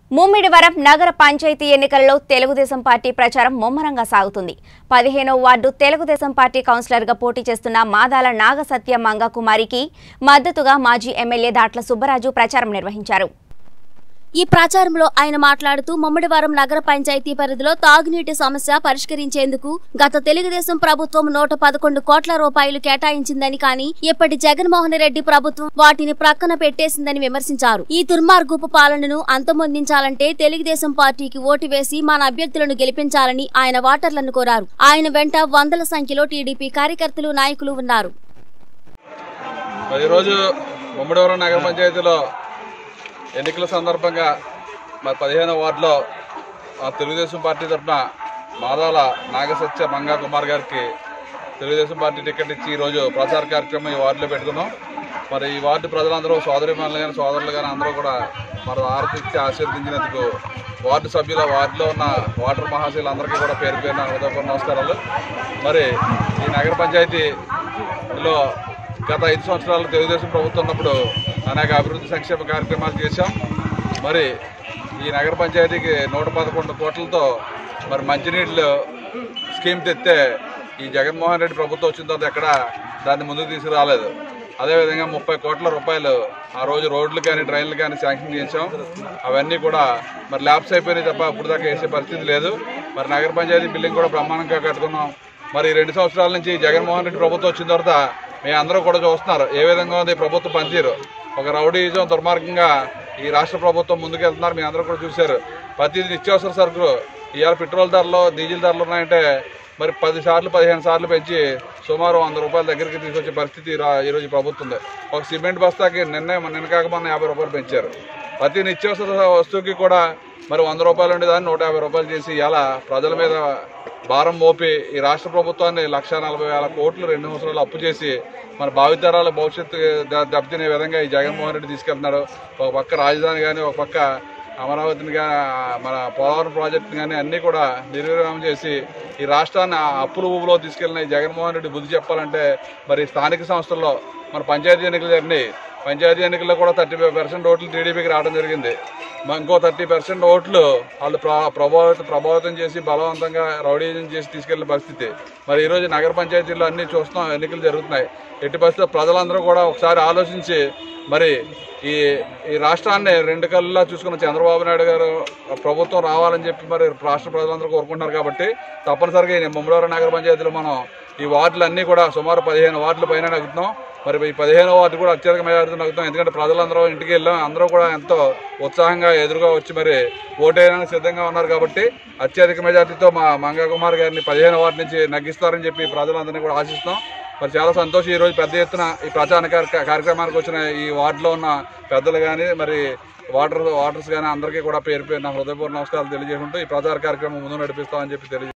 ముమ్మిడివరం నగర పంచాయతీ ఎన్నికలలో తెలుగుదేశం పార్టీ ప్రచారం ముమ్మరంగా సాగుతుంది పదిహేనో వార్డు తెలుగుదేశం పార్టీ కౌన్సిలర్గా పోటీ చేస్తున్న మాదాల నాగసత్య మంగకుమారికి మద్దతుగా మాజీ ఎమ్మెల్యే దాట్ల సుబ్బరాజు ప్రచారం నిర్వహించారు ఈ ప్రచారంలో ఆయన మాట్లాడుతూ ముమ్మడివారం నగర పంచాయతీ పరిధిలో తాగునీటి సమస్య పరిష్కరించేందుకు గత తెలుగుదేశం ప్రభుత్వం నూట పదకొండు కోట్ల రూపాయలు కేటాయించిందని కానీ ఇప్పటి జగన్మోహన్ రెడ్డి ప్రభుత్వం వాటిని ప్రక్కన పెట్టేసిందని విమర్శించారు ఈ దుర్మార్గపు పాలనను అంతమొందించాలంటే తెలుగుదేశం పార్టీకి ఓటు వేసి మన అభ్యర్థులను గెలిపించాలని ఆయన ఓటర్లను కోరారు ఆయన వెంట వందల సంఖ్యలో టీడీపీ కార్యకర్తలు నాయకులు ఉన్నారు మరి ఈరోజు ముమ్మడివరం నగర పంచాయతీలో ఎన్నికల సందర్భంగా మరి పదిహేనవ వార్డులో ఆ తెలుగుదేశం పార్టీ తరఫున మాదాల నాగసత్య మంగా కుమార్ గారికి తెలుగుదేశం పార్టీ టికెట్ ఇచ్చి ఈరోజు ప్రచార కార్యక్రమం ఈ వార్డులో పెట్టుకున్నాం మరి ఈ వార్డు ప్రజలందరూ సోదరి కానీ సోదరులు కానీ అందరూ కూడా మరి ఆరతి ఇచ్చి ఆశీర్వదించినందుకు వార్డు సభ్యుల వార్డులో ఉన్న వాటర్ మహాశీలందరికీ కూడా పేరు పేరున హృదయపూర్వ నమస్కారాలు మరి ఈ నగర పంచాయతీలో గత ఐదు సంవత్సరాలు తెలుగుదేశం ప్రభుత్వం ఉన్నప్పుడు అనేక అభివృద్ధి సంక్షేమ కార్యక్రమాలు చేశాం మరి ఈ నగర పంచాయతీకి నూట పదకొండు కోట్లతో మరి మంచినీళ్ళు స్కీమ్ తెస్తే ఈ జగన్మోహన్ రెడ్డి ప్రభుత్వం వచ్చిన తర్వాత ఎక్కడ దాన్ని ముందుకు తీసుకురాలేదు అదేవిధంగా ముప్పై కోట్ల రూపాయలు ఆ రోజు రోడ్లు కానీ ట్రైన్లు కానీ శాంక్షన్ చేసాం అవన్నీ కూడా మరి ల్యాబ్స్ అయిపోయినాయి తప్ప ఇప్పుడు దాకా వేసే పరిస్థితి లేదు మరి నగర పంచాయతీ బిల్డింగ్ కూడా బ్రహ్మాండంగా కట్టుకున్నాం మరి ఈ రెండు సంవత్సరాల నుంచి జగన్మోహన్ రెడ్డి ప్రభుత్వం వచ్చిన తర్వాత మీ అందరూ కూడా చూస్తున్నారు ఏ విధంగా ఉంది ఈ ప్రభుత్వ పనితీరు ఒక రౌడీజం దుర్మార్గంగా ఈ రాష్ట్ర ప్రభుత్వం ముందుకెళ్తున్నారు మీ అందరూ కూడా చూశారు ప్రతి నిత్యావసర సరుకులు ఇవాళ పెట్రోల్ ధరలు డీజిల్ ధరలు ఉన్నాయంటే మరి పది సార్లు పదిహేను సార్లు పెంచి సుమారు వంద రూపాయల దగ్గరికి తీసుకొచ్చే పరిస్థితి ఈ రా- ఈరోజు ఈ ప్రభుత్వం ఉంది ఒక సిమెంట్ బస్తాకి నిన్నే నిన్న కాక మొన్న యాభై రూపాయలు పెంచారు ప్రతి నిత్యావసర వస్తువుకి కూడా మరి వంద రూపాయలు ఉండేదాన్ని నూట యాభై రూపాయలు చేసి ఇలా ప్రజల మీద భారం మోపి ఈ రాష్ట్ర ప్రభుత్వాన్ని లక్ష నలభై వేల కోట్లు రెండు సంవత్సరాలు అప్పు చేసి మన భావితరాల భవిష్యత్తు ద- దెబ్బతినే విధంగా ఈ జగన్మోహన్ రెడ్డి తీసుకెళ్తున్నాడు ఒక పక్క రాజధాని కానీ ఒక పక్క అమరావతిని కానీ మన పోలవరం ప్రాజెక్టు కానీ అన్నీ కూడా నిర్విరామం చేసి ఈ రాష్ట్రాన్ని ఆ అప్పుల ఊబులో తీసుకెళ్లిన ఈ జగన్మోహన్ రెడ్డి బుద్ధి చెప్పాలంటే మరి స్థానిక సంస్థల్లో మన పంచాయతీ ఎన్నికలు జరిగినాయి పంచాయతీ ఎన్నికల్లో కూడా థర్టీ ఫైవ్ పర్సెంట్ ఓట్లు టీడీపీకి రావడం జరిగింది మ- ఇంకో థర్టీ పర్సెంట్ ఓట్లు వాళ్ళు ప్ర- ప్రభావిత ప్రభావితం చేసి బలవంతంగా రౌడీజం చేసి తీసుకెళ్లిన పరిస్థితి మరి ఈరోజు నగర పంచాయతీల్లో అన్ని చూస్తున్నాం ఎన్నికలు జరుగుతున్నాయి ఎట్టి పరిస్థితుల్లో ప్రజలందరూ కూడా ఒకసారి ఆలోచించి మరి ఈ ఈ రాష్ట్రాన్ని రెండు కళ్ళలా చూసుకున్న చంద్రబాబు నాయుడు గారు ప్రభుత్వం రావాలని చెప్పి మరి రాష్ట్ర ప్రజలందరూ కోరుకుంటున్నారు కాబట్టి తప్పనిసరిగా ఈ ముమ్మడివరం నగర పంచాయతీలో మనం ఈ వార్డులన్నీ కూడా సుమారు పదిహేను వార్డుల పైన నగ్గుతున్నాం మరి ఈ పదిహేను వార్డు కూడా అత్యధిక మెజారిటీ నగ్గుతాం ఎందుకంటే ప్రజలందరూ ఇంటికి వెళ్ళాం అందరూ కూడా ఎంతో ఉత్సాహంగా ఎదురుగా వచ్చి మరి ఓటేయడానికి సిద్ధంగా ఉన్నారు కాబట్టి అత్యధిక మెజారిటీతో మా మంగా కుమార్ గారిని పదిహేను వార్డు నుంచి నగ్గిస్తారని చెప్పి ప్రజలందరినీ కూడా ఆశిస్తున్నాం మరి చాలా సంతోషం ఈ రోజు పెద్ద ఎత్తున ఈ ప్రచార కార్య- కార్యక్రమానికి వచ్చిన ఈ వార్డులో ఉన్న పెద్దలు కానీ మరి వాటర్ వాటర్స్ కానీ అందరికీ కూడా పేరు పేరు నా హృదయపూర్వ నమస్కారాలు తెలియజేసుకుంటూ ఈ ప్రచార కార్యక్రమం ముందు నడిపిస్తామని చెప్పి తెలియజే